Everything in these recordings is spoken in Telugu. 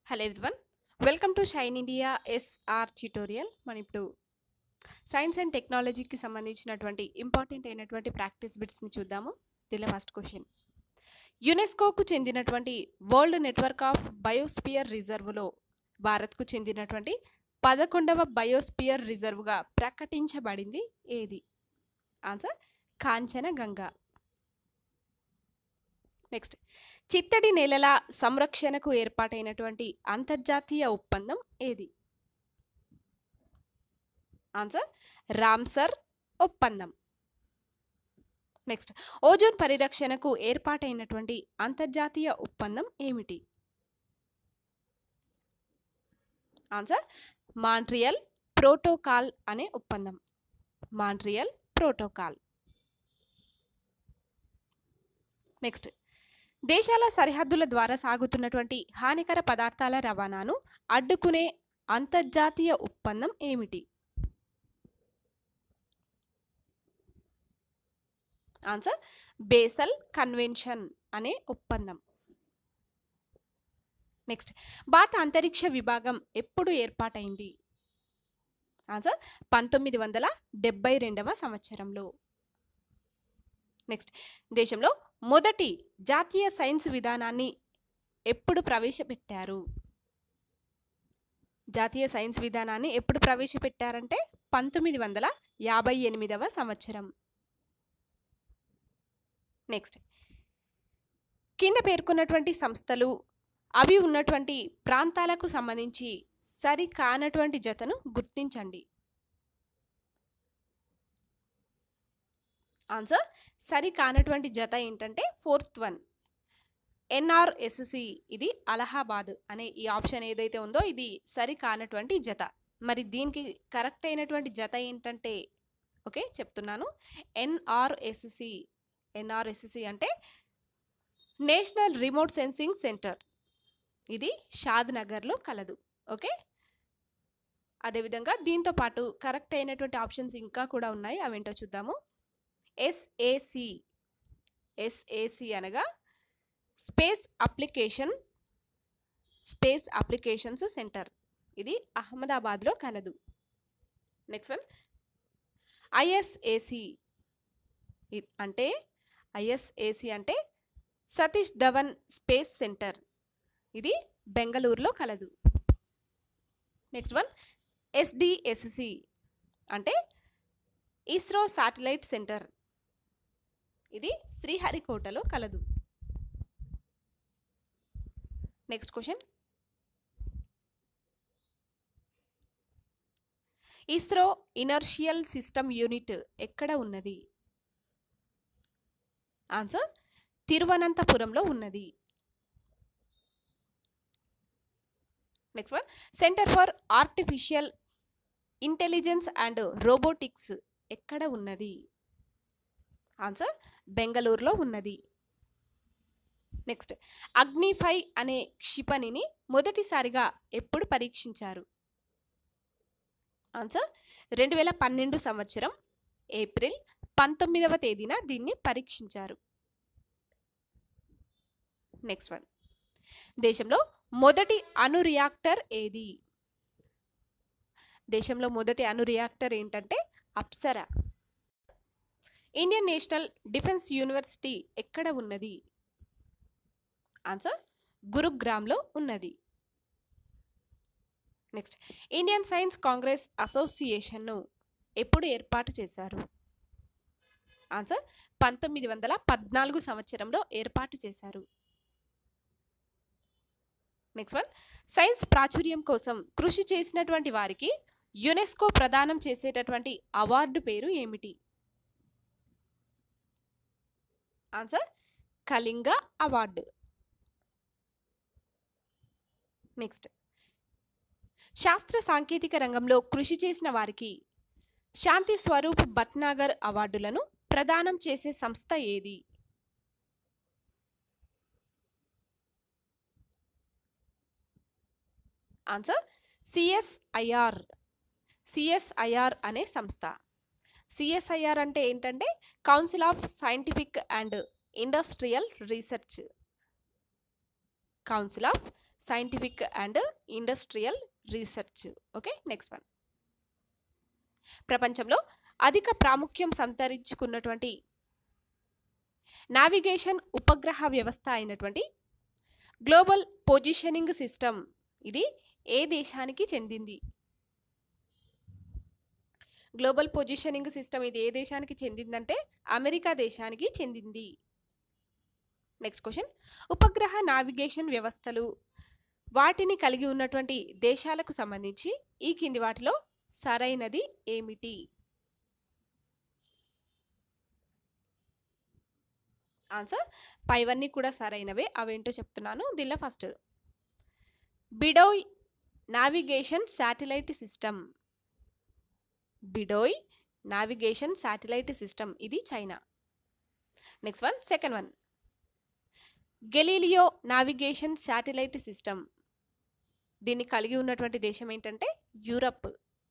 hello everyone welcome to Shine India SR tutorial మనం ఇప్పుడు సైన్స్ అండ్ టెక్నాలజీకి సంబంధించినటువంటి ఇంపార్టెంట్ అయినటువంటి ప్రాక్టీస్ బిట్స్ని చూద్దాము దీనిలో ఫస్ట్ క్వశ్చన్ యునెస్కోకు చెందినటువంటి వరల్డ్ నెట్వర్క్ ఆఫ్ బయోస్పియర్ రిజర్వ్లో భారత్కు చెందినటువంటి పదకొండవ బయోస్పియర్ రిజర్వ్గా ప్రకటించబడింది ఏది ఆన్సర్ కాంచనగంగా నెక్స్ట్ చిత్తడి నేలల సంరక్షణకు ఏర్పాటైనటువంటి అంతర్జాతీయ ఒప్పందం ఏది ఆన్సర్ రామ్సర్ ఒప్పందం నెక్స్ట్ ఓజోన్ పరిరక్షణకు ఏర్పాటైనటువంటి అంతర్జాతీయ ఒప్పందం ఏమిటి ఆన్సర్ మాంట్రియల్ ప్రోటోకాల్ అనే ఒప్పందం మాంట్రియల్ ప్రోటోకాల్ నెక్స్ట్ దేశాల సరిహద్దుల ద్వారా సాగుతున్నటువంటి హానికర పదార్థాల రవాణాను అడ్డుకునే అంతర్జాతీయ ఒప్పందం ఏమిటి ఆన్సర్ బేసల్ కన్వెన్షన్ అనే ఒప్పందం నెక్స్ట్ భారత అంతరిక్ష విభాగం ఎప్పుడు ఏర్పాటైంది ఆన్సర్ పంతొమ్మిది వందల డెబ్బై రెండవ సంవత్సరంలో నెక్స్ట్ దేశంలో మొదటి జాతీయ సైన్స్ విధానాన్ని ఎప్పుడు ప్రవేశపెట్టారు జాతీయ సైన్స్ విధానాన్ని ఎప్పుడు ప్రవేశపెట్టారంటే పంతొమ్మిది వందల యాభై ఎనిమిదవ సంవత్సరం నెక్స్ట్ కింద పేర్కొన్నటువంటి సంస్థలు అవి ఉన్నటువంటి ప్రాంతాలకు సంబంధించి సరి కానటువంటి జతను గుర్తించండి ఆన్సర్ సరి కానటువంటి జత ఏంటంటే ఫోర్త్ వన్ ఎన్ఆర్ఎస్సి ఇది అలహాబాద్ అనే ఈ ఆప్షన్ ఏదైతే ఉందో ఇది సరి కానటువంటి జత మరి దీనికి కరెక్ట్ అయినటువంటి జత ఏంటంటే ఓకే చెప్తున్నాను ఎన్ఆర్ఎస్సి ఎన్ఆర్ఎస్సి అంటే నేషనల్ రిమోట్ సెన్సింగ్ సెంటర్ ఇది షాద్ నగర్లో కలదు ఓకే అదేవిధంగా దీంతో పాటు కరెక్ట్ అయినటువంటి ఆప్షన్స్ ఇంకా కూడా ఉన్నాయి అవేంటో చూద్దాము ఎస్ఏసి ఎస్ఏసి అనగా space application space applications centre ఇది అహ్మదాబాద్లో కలదు నెక్స్ట్ వన్ ఐఎస్ఏసి అంటే ఐఎస్ఏసి అంటే సతీష్ ధవన్ స్పేస్ సెంటర్ ఇది బెంగళూరులో కలదు నెక్స్ట్ వన్ ఎస్డిఎస్సి అంటే ఇస్రో శాటిలైట్ సెంటర్ ఇది శ్రీహరికోటలో కలదు next question ISRO inertial system unit ఎక్కడ ఉన్నది ఆన్సర్ తిరువనంతపురంలో ఉన్నది next one centre for artificial intelligence and robotics ఎక్కడ ఉన్నది ఆన్సర్ బెంగళూరులో ఉన్నది నెక్స్ట్ అగ్నిఫై అనే క్షిపణిని మొదటిసారిగా ఎప్పుడు పరీక్షించారు ఆన్సర్ రెండు వేల పన్నెండు సంవత్సరం ఏప్రిల్ పంతొమ్మిదవ తేదీన దీన్ని పరీక్షించారు నెక్స్ట్ వన్ దేశంలో మొదటి అణు రియాక్టర్ ఏది దేశంలో మొదటి అణు రియాక్టర్ ఏంటంటే Apsara Indian national defence university ఎక్కడ ఉన్నది ఆన్సర్ గురుగ్రామ్లో ఉన్నది నెక్స్ట్ ఇండియన్ సైన్స్ కాంగ్రెస్ అసోసియేషన్ను ఎప్పుడు ఏర్పాటు చేశారు ఆన్సర్ పంతొమ్మిది వందల పద్నాలుగు సంవత్సరంలో ఏర్పాటు చేశారు నెక్స్ట్ వన్ సైన్స్ ప్రాచుర్యం కోసం కృషి చేసినటువంటి వారికి యునెస్కో ప్రదానం చేసేటటువంటి అవార్డు పేరు ఏమిటి ఆన్సర్ కళింగ అవార్డు నెక్స్ట్ శాస్త్ర సాంకేతిక రంగంలో కృషి చేసిన వారికి శాంతి స్వరూప్ భట్నాగర్ అవార్డులను ప్రదానం చేసే సంస్థ ఏది ఆన్సర్ సిఎస్ఐఆర్ సిఎస్ఐఆర్ అనే సంస్థ సిఎస్ఐఆర్ అంటే ఏంటంటే council of scientific and industrial research council of scientific and industrial research okay next one ప్రపంచంలో అధిక ప్రాముఖ్యం సంతరించుకున్నటువంటి నావిగేషన్ ఉపగ్రహ వ్యవస్థ అయినటువంటి గ్లోబల్ పొజిషనింగ్ సిస్టమ్ ఇది ఏ దేశానికి చెందింది గ్లోబల్ పొజిషనింగ్ సిస్టమ్ ఇది ఏ దేశానికి చెందిందంటే అమెరికా దేశానికి చెందింది నెక్స్ట్ క్వశ్చన్ ఉపగ్రహ నావిగేషన్ వ్యవస్థలు వాటిని కలిగి ఉన్నటువంటి దేశాలకు సంబంధించి ఈ కింది వాటిలో సరైనది ఏమిటి ఆన్సర్ పైవన్నీ కూడా సరైనవే అవేంటో చెప్తున్నాను దీనిలో first BeiDou navigation satellite system BeiDou navigation satellite system ఇది China next one second one Galileo navigation satellite system దీన్ని కలిగి ఉన్నటువంటి దేశం ఏంటంటే Europe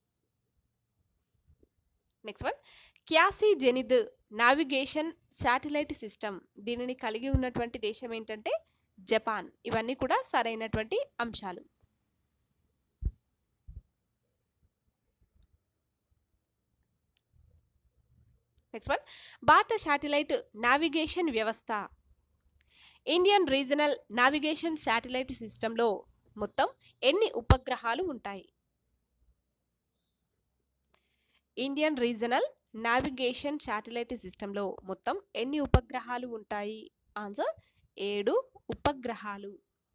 next one quasi zenith navigation satellite system దీనిని కలిగి ఉన్నటువంటి దేశం ఏంటంటే జపాన్ ఇవన్నీ కూడా సరైనటువంటి అంశాలు నెక్స్ట్ వన్ భారత శాటిలైట్ నావిగేషన్ వ్యవస్థ ఇండియన్ రీజనల్ నావిగేషన్ శాటిలైట్ సిస్టంలో మొత్తం ఎన్ని ఉపగ్రహాలు ఉంటాయి ఇండియన్ రీజనల్ నావిగేషన్ శాటిలైట్ సిస్టంలో మొత్తం ఎన్ని ఉపగ్రహాలు ఉంటాయి ఆన్సర్ ఏడు ఉపగ్రహాలు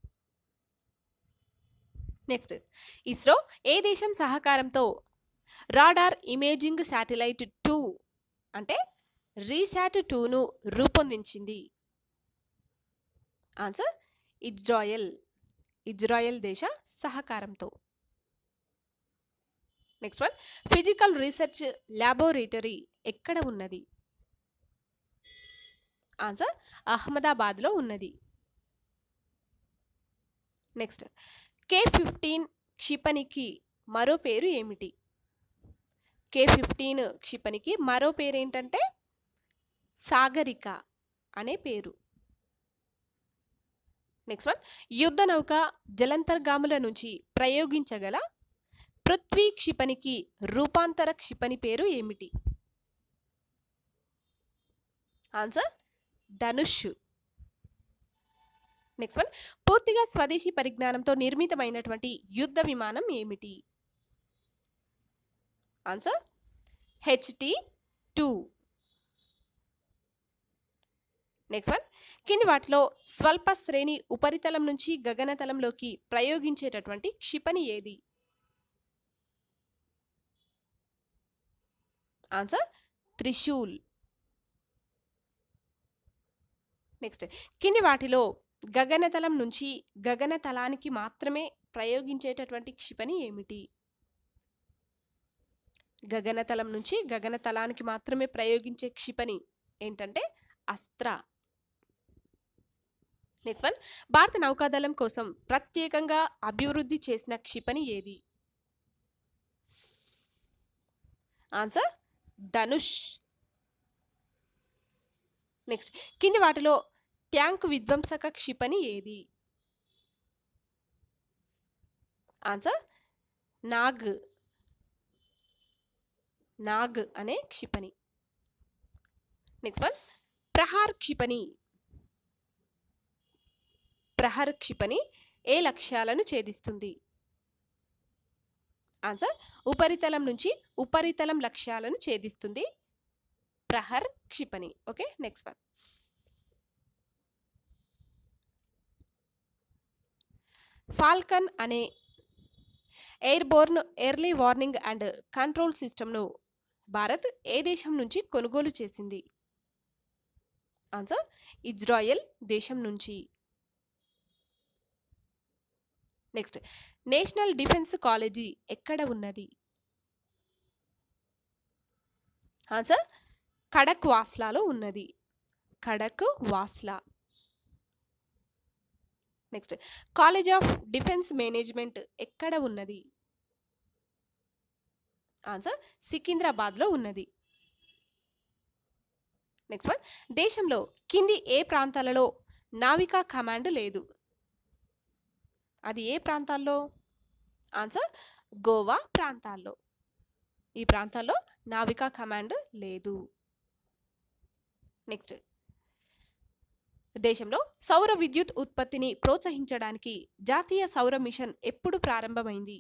నెక్స్ట్ ఇస్రో ఏ దేశం సహకారంతో రాడార్ ఇమేజింగ్ శాటిలైట్ టూ అంటే రీశాట్ టూను రూపొందించింది ఆన్సర్ ఇజ్రాయెల్ ఇజ్రాయెల్ దేశ సహకారంతో next one physical research laboratory ఎక్కడ ఉన్నది ఆన్సర్ అహ్మదాబాద్లో ఉన్నది నెక్స్ట్ కే ఫిఫ్టీన్ క్షిపణికి మరో పేరు ఏమిటి కే ఫిఫ్టీన్ క్షిపణికి మరో పేరు ఏంటంటే సాగరిక అనే పేరు నెక్స్ట్ వన్ యుద్ధ నౌక జలంతర్గాముల నుంచి ప్రయోగించగల పృథ్వీ క్షిపణికి రూపాంతర క్షిపణి పేరు ఏమిటి ఆన్సర్ ధనుష్ నెక్స్ట్ వన్ పూర్తిగా స్వదేశీ పరిజ్ఞానంతో నిర్మితమైనటువంటి యుద్ధ విమానం ఏమిటి answer HT two next one కింది వాటిలో స్వల్ప శ్రేణి ఉపరితలం నుంచి గగనతలంలోకి ప్రయోగించేటటువంటి క్షిపణి ఏది ఆన్సర్ త్రిశూల్ నెక్స్ట్ కింది వాటిలో గగనతలం నుంచి గగనతలానికి మాత్రమే ప్రయోగించేటటువంటి క్షిపణి ఏమిటి గగనతలం నుంచి గగనతలానికి మాత్రమే ప్రయోగించే క్షిపణి ఏంటంటే అస్త్ర నెక్స్ట్ వన్ భారత నౌకాదళం కోసం ప్రత్యేకంగా అభివృద్ధి చేసిన క్షిపణి ఏది ఆన్సర్ ధనుష్ నెక్స్ట్ కింది వాటిలో ట్యాంక్ విధ్వంసక క్షిపణి ఏది ఆన్సర్ నాగ్ నాగ్ అనే క్షిపణి నెక్స్ట్ వన్ ప్రహార్ క్షిపణి ప్రహార్ క్షిపణి ఏ లక్ష్యాలను ఛేదిస్తుంది ఆన్సర్ ఉపరితలం నుంచి ఉపరితలం లక్ష్యాలను ఛేదిస్తుంది ప్రహర్ క్షిపణి ఓకే నెక్స్ట్ వన్ ఫాల్కన్ అనే airborne early warning and control సిస్టమ్ను భారత్ ఏ దేశం నుంచి కొనుగోలు చేసింది ఆన్సర్ ఇజ్రాయెల్ దేశం నుంచి నెక్స్ట్ నేషనల్ డిఫెన్స్ కాలేజీ ఎక్కడ ఉన్నది ఆన్సర్ కడక్ వాస్లాలో ఉన్నది Khadakwasla next college of defence management ఎక్కడ ఉన్నది ఆన్సర్ సికింద్రాబాద్లో ఉన్నది నెక్స్ట్ వన్ దేశంలో కింది ఏ ప్రాంతాలలో నావికా కమాండ్ లేదు అది ఏ ప్రాంతాల్లో ఆన్సర్ గోవా ప్రాంతాల్లో ఈ ప్రాంతాల్లో నావికా కమాండ్ లేదు నెక్స్ట్ దేశంలో సౌర విద్యుత్ ఉత్పత్తిని ప్రోత్సహించడానికి జాతీయ సౌర మిషన్ ఎప్పుడు ప్రారంభమైంది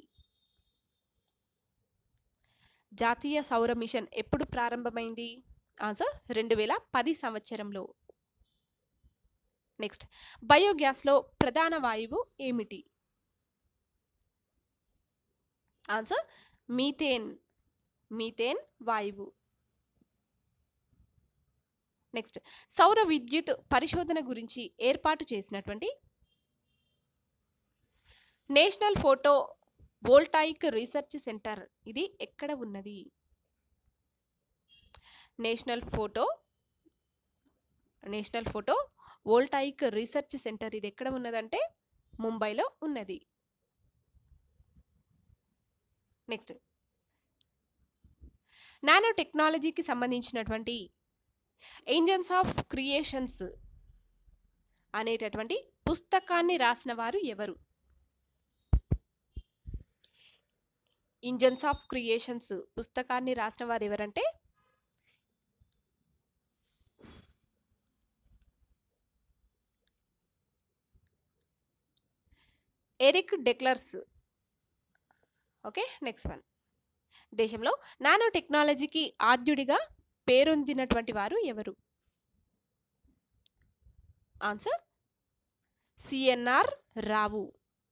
జాతీయ సౌర మిషన్ ఎప్పుడు ప్రారంభమైంది ఆన్సర్ రెండు వేల పది సంవత్సరంలో నెక్స్ట్ బయోగ్యాస్లో ప్రధాన వాయువు ఏమిటి ఆన్సర్ మీథేన్ మీథేన్ వాయువు నెక్స్ట్ సౌర విద్యుత్ పరిశోధన గురించి ఏర్పాటు చేసినటువంటి national photovoltaic research centre ఇది ఎక్కడ ఉన్నది national photo national photovoltaic research centre ఇది ఎక్కడ ఉన్నదంటే ముంబైలో ఉన్నది నెక్స్ట్ నానో టెక్నాలజీకి సంబంధించినటువంటి ఏంజన్స్ ఆఫ్ క్రియేషన్స్ అనేటటువంటి పుస్తకాన్ని రాసిన వారు ఎవరు ఇంజన్స్ ఆఫ్ క్రియేషన్స్ పుస్తకాన్ని రాసిన వారు ఎవరంటే ఎరిక్ డెక్లర్స్ ఓకే నెక్స్ట్ వన్ దేశంలో నానో టెక్నాలజీకి ఆద్యుడిగా పేరొందినటువంటి వారు ఎవరు ఆన్సర్ సిఎన్ఆర్ రావు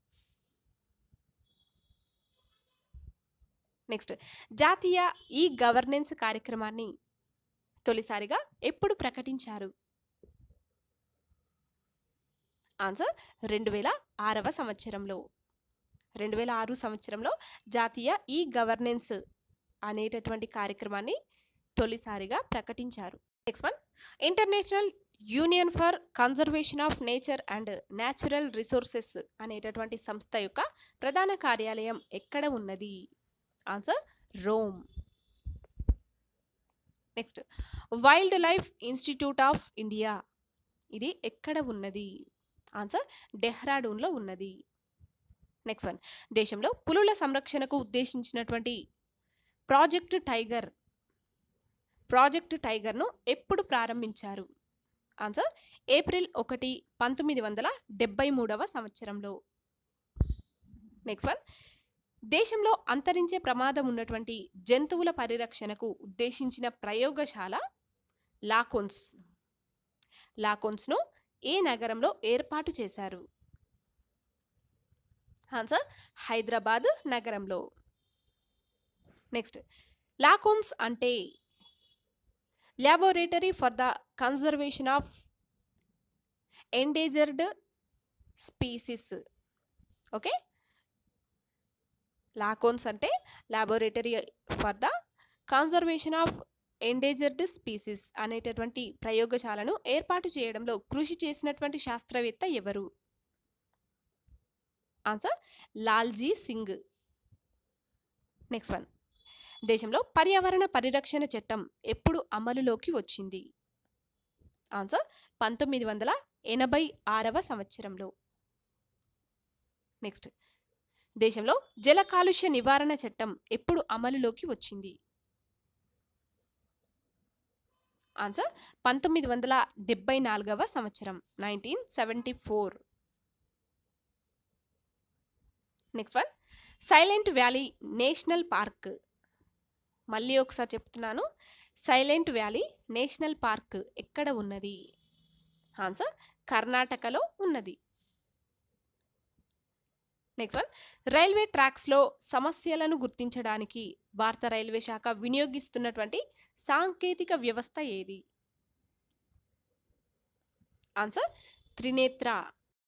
నెక్స్ట్ జాతీయ ఈ గవర్నెన్స్ కార్యక్రమాన్ని తొలిసారిగా ఎప్పుడు ప్రకటించారు ఆన్సర్ రెండు వేల ఆరవ సంవత్సరంలో రెండు వేల ఆరు సంవత్సరంలో జాతీయ ఈ గవర్నెన్స్ అనేటటువంటి కార్యక్రమాన్ని తొలిసారిగా ప్రకటించారు next one international union for conservation of nature and natural resources అనేటటువంటి సంస్థ యొక్క ప్రధాన కార్యాలయం ఎక్కడ ఉన్నది answer Rome next wildlife institute of India ఇది ఎక్కడ ఉన్నది ఆన్సర్ డెహ్రాడూన్లో ఉన్నది నెక్స్ట్ వన్ దేశంలో పులుల సంరక్షణకు ఉద్దేశించినటువంటి ప్రాజెక్ట్ టైగర్ ప్రాజెక్ట్ టైగర్ను ఎప్పుడు ప్రారంభించారు ఆన్సర్ ఏప్రిల్ ఒకటి పంతొమ్మిది వందల డెబ్బై మూడవ సంవత్సరంలో నెక్స్ట్ వన్ దేశంలో అంతరించే ప్రమాదం ఉన్నటువంటి జంతువుల పరిరక్షణకు ఉద్దేశించిన ప్రయోగశాల లాకోన్స్ లాకోన్స్ను ఏ నగరంలో ఏర్పాటు చేశారు ఆన్సర్ హైదరాబాద్ నగరంలో నెక్స్ట్ లాకోన్స్ అంటే laboratory for the conservation of endangered species okay LaCONES అంటే laboratory for the conservation of endangered species అనేటటువంటి ప్రయోగశాలను ఏర్పాటు చేయడంలో కృషి చేసినటువంటి శాస్త్రవేత్త ఎవరు answer Lalji Singh next one దేశంలో పర్యావరణ పరిరక్షణ చట్టం ఎప్పుడు అమలులోకి వచ్చింది ఆన్సర్ పంతొమ్మిది వందల ఎనభై ఆరవ సంవత్సరంలో నెక్స్ట్ దేశంలో జల కాలుష్య నివారణ చట్టం ఎప్పుడు అమలులోకి వచ్చింది ఆన్సర్ పంతొమ్మిది వందల డెబ్బై నాలుగవ సంవత్సరం nineteen seventy four next one silent valley national park మళ్ళీ ఒకసారి చెప్తున్నాను సైలెంట్ వ్యాలీ నేషనల్ పార్క్ ఎక్కడ ఉన్నది ఆన్సర్ కర్ణాటకలో ఉన్నది నెక్స్ట్ వన్ రైల్వే ట్రాక్స్లో సమస్యలను గుర్తించడానికి భారత రైల్వే శాఖ వినియోగిస్తున్నటువంటి సాంకేతిక వ్యవస్థ ఏది ఆన్సర్ త్రినేత్ర